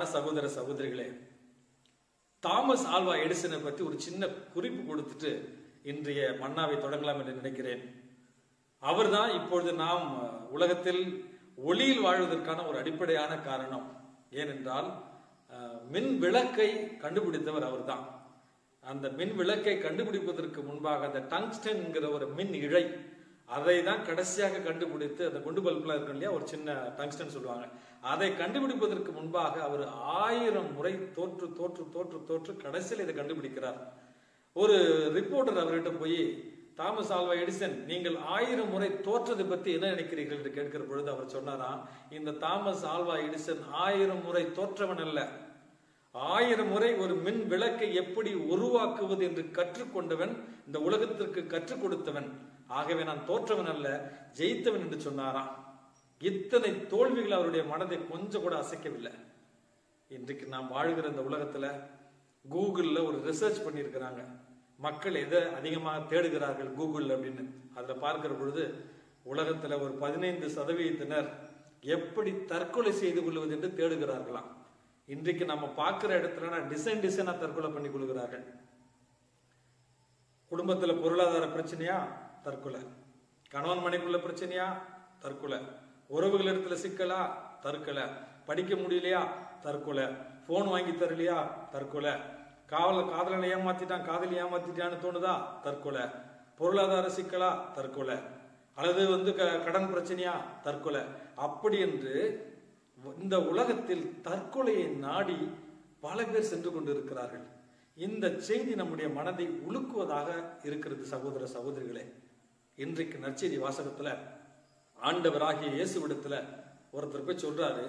சகோதர சகோதரிகளே Thomas Alva எடிசனை பற்றி ஒரு சின்ன குறிப்பு கொடுத்துட்டு இன்றைய மன்னாவை தொடங்கலாம் என்று நினைக்கிறேன் அவர்தான் இப்பொழுது நாம் அஹ், உலகத்தில் ஒளியில் வாழ்வதற்கான ஒரு அடிப்படையான காரணம் ஏனென்றால் அஹ், மின் விளக்கை கண்டுபிடித்தவர் அவர்தான் அந்த மின் விளக்கை கண்டுபிடிப்பதற்கு முன்பாக அந்த டங்ஸ்டன்ங்கிற ஒரு மின் இழை அதை தான் கடைசியாக கண்டுபிடித்து அந்த குண்டு பல்புலாம் இருக்கும் இல்லையா ஒரு சின்ன டங்ஸ்டன் சொல்லுவாங்க அதை கண்டுபிடிப்பதற்கு முன்பாக அவர் ஆயிரம் முறை தோற்று தோற்று தோற்று தோற்று கடைசியில் இதை கண்டுபிடிக்கிறார் ஒரு ரிப்போர்ட்டர் அவர்கிட்ட போய் தாமஸ் ஆல்வா எடிசன் நீங்கள் ஆயிரம் முறை தோற்றதை பத்தி என்ன நினைக்கிறீர்கள் என்று கேட்கிற பொழுது அவர் சொன்னாராம் இந்த தாமஸ் ஆல்வா எடிசன் ஆயிரம் முறை தோற்றவன் அல்ல ஆயிரம் முறை ஒரு மின் விளக்கை எப்படி உருவாக்குவது என்று கற்றுக்கொண்டவன் இந்த உலகத்திற்கு கற்றுக் கொடுத்தவன் ஆகவே நான் தோற்றவன் அல்ல ஜெயித்தவன் என்று சொன்னாராம் இத்தனை தோல்விகள் அவருடைய மனதை கொஞ்சம் கூட அசைக்கவில்லை இன்றைக்கு நாம் வாழ்கிற இந்த உலகத்துல கூகுள்ல ஒரு ரிசர்ச் பண்ணியிருக்கிறாங்க மக்கள் எதை அதிகமாக தேடுகிறார்கள் கூகுள் அப்படின்னு அதுல பார்க்கிற பொழுது உலகத்துல ஒரு பதினைந்து சதவீதத்தினர் எப்படி தற்கொலை செய்து கொள்வது என்று தேடுகிறார்களாம் இன்றைக்கு நம்ம பார்க்கிற இடத்துல டிசைன் டிசைனா தற்கொலை பண்ணி கொள்கிறார்கள் குடும்பத்துல பொருளாதார பிரச்சனையா தற்கொலை கணவன் மனைக்குள்ள பிரச்சனையா தற்கொலை உறவுகள் இடத்துல சிக்கலா தற்கொலை படிக்க முடியலையா தற்கொலை போன் வாங்கி தரலையா தற்கொலை காவல காதலனை ஏமாத்திட்டான் காதலி ஏமாத்திட்டான்னு தோணுதா தற்கொலை பொருளாதார சிக்கலா தற்கொலை அல்லது வந்து க- கடன் பிரச்சனையா தற்கொலை அப்படி என்று இந்த உலகத்தில் தற்கொலையை நாடி பல பேர் சென்று கொண்டிருக்கிறார்கள் இந்த செய்தி நம்முடைய மனதை உலுக்குவதாக இருக்கிறது சகோதர சகோதரிகளே இன்றைக்கு நற்செய்தி வாசகத்துல ஆண்டவராகிய இயேசுவிடத்துல ஒருத்தர் போய் சொல்றாரு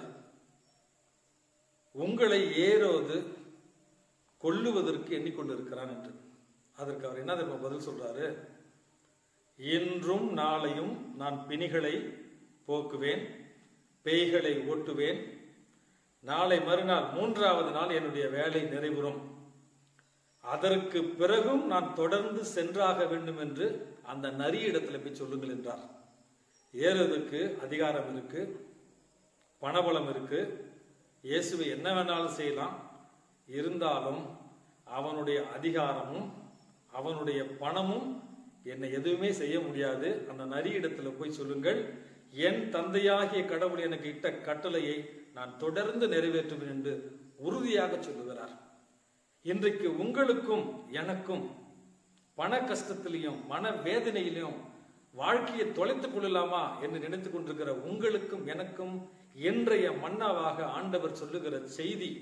உங்களை ஏரோது கொல்லுவதற்கு எண்ணிக்கொண்டிருக்கிறான் என்று அதற்கு அவர் என்ன தெரியுமா பதில் சொல்றாரு இன்றும் நாளையும் நான் பிணிகளை போக்குவேன் பேய்களை ஓட்டுவேன் நாளை மறுநாள் மூன்றாவது நாள் என்னுடைய வேலை நிறைவுறும் அதற்கு பிறகும் நான் தொடர்ந்து சென்றாக வேண்டும் என்று அந்த நரியிடத்துல போய் சொல்லுங்கள் என்றார் ஏறுவதற்கு அதிகாரம் இருக்கு பணபலம் இருக்கு இயேசுவை என்ன வேணாலும் செய்யலாம் இருந்தாலும் அவனுடைய அதிகாரமும் அவனுடைய பணமும் என்னை எதுவுமே செய்ய முடியாது அந்த நரியிடத்துல போய் சொல்லுங்கள் என் தந்தையாகிய கடவுள் எனக்கு இட்ட கட்டளையை நான் தொடர்ந்து நிறைவேற்றுவேன் என்று உறுதியாக சொல்லுகிறார் இன்றைக்கு உங்களுக்கும் எனக்கும் பண கஷ்டத்திலையும் மன வேதனையிலும் வாழ்க்கையை தொலைத்துக் கொள்ளலாமா என்று நினைத்துக் கொண்டிருக்கிற உங்களுக்கும் எனக்கும் இன்றைய மன்னாவாக ஆண்டவர் சொல்லுகிற செய்தி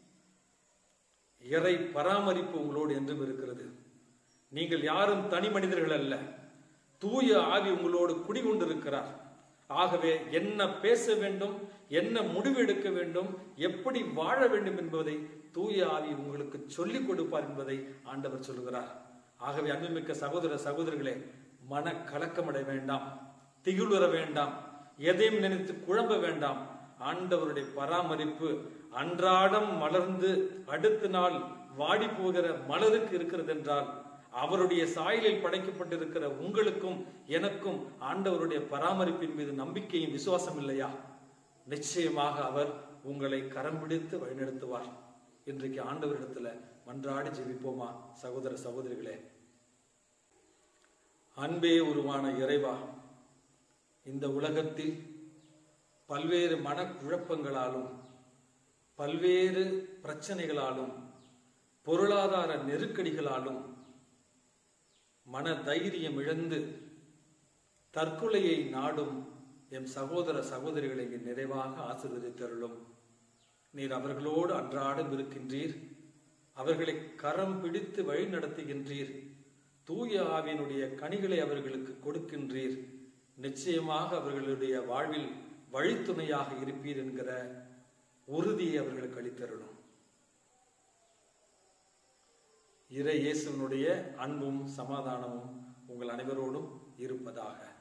இறை பராமரிப்பு உங்களோடு என்றும் இருக்கிறது நீங்கள் யாரும் தனி மனிதர்கள் அல்ல தூய ஆவி உங்களோடு குடிகொண்டிருக்கிறார் ஆகவே என்ன பேச வேண்டும் என்ன முடிவு எடுக்க வேண்டும் எப்படி வாழ வேண்டும் என்பதை தூய ஆவி உங்களுக்கு சொல்லிக் கொடுப்பார் என்பதை ஆண்டவர் சொல்லுகிறார் ஆகவே அன்புமிக்க சகோதர சகோதரிகளே மன கலக்கமடை வேண்டாம் திகிலுற வேண்டாம் எதையும் நினைத்து குழம்ப வேண்டாம் ஆண்டவருடைய பராமரிப்பு அன்றாடம் மலர்ந்து அடுத்த நாள் வாடி போகிற மலருக்கு இருக்கிறது என்றால் அவருடைய சாயலில் படைக்கப்பட்டிருக்கிற உங்களுக்கும் எனக்கும் ஆண்டவருடைய பராமரிப்பின் மீது நம்பிக்கையும் விசுவாசம் இல்லையா நிச்சயமாக அவர் உங்களை கரம் பிடித்து வழிநடத்துவார் இன்றைக்கு ஆண்டவரிடத்துல மன்றாடி ஜெபிப்போமா சகோதர சகோதரிகளே அன்பே உருவான இறைவா இந்த உலகத்தில் பல்வேறு மனக்குழப்பங்களாலும் பல்வேறு பிரச்சனைகளாலும் பொருளாதார நெருக்கடிகளாலும் மன தைரியம் இழந்து தற்கொலையை நாடும் எம் சகோதர சகோதரிகளை இங்கு நிறைவாக ஆசீர்வதித்தருளும் நீர் அவர்களோடு அன்றாடம் இருக்கின்றீர் அவர்களை கரம் பிடித்து வழி நடத்துகின்றீர் தூய ஆவியினுடைய கனிகளை அவர்களுக்கு கொடுக்கின்றீர் நிச்சயமாக அவர்களுடைய வாழ்வில் வழித்துணையாக இருப்பீர் என்கிற உறுதியை அவர்களுக்கு அளித்தருளும் இறை இயேசுவினுடைய அன்பும் சமாதானமும் உங்கள் அனைவரோடும் இருப்பதாக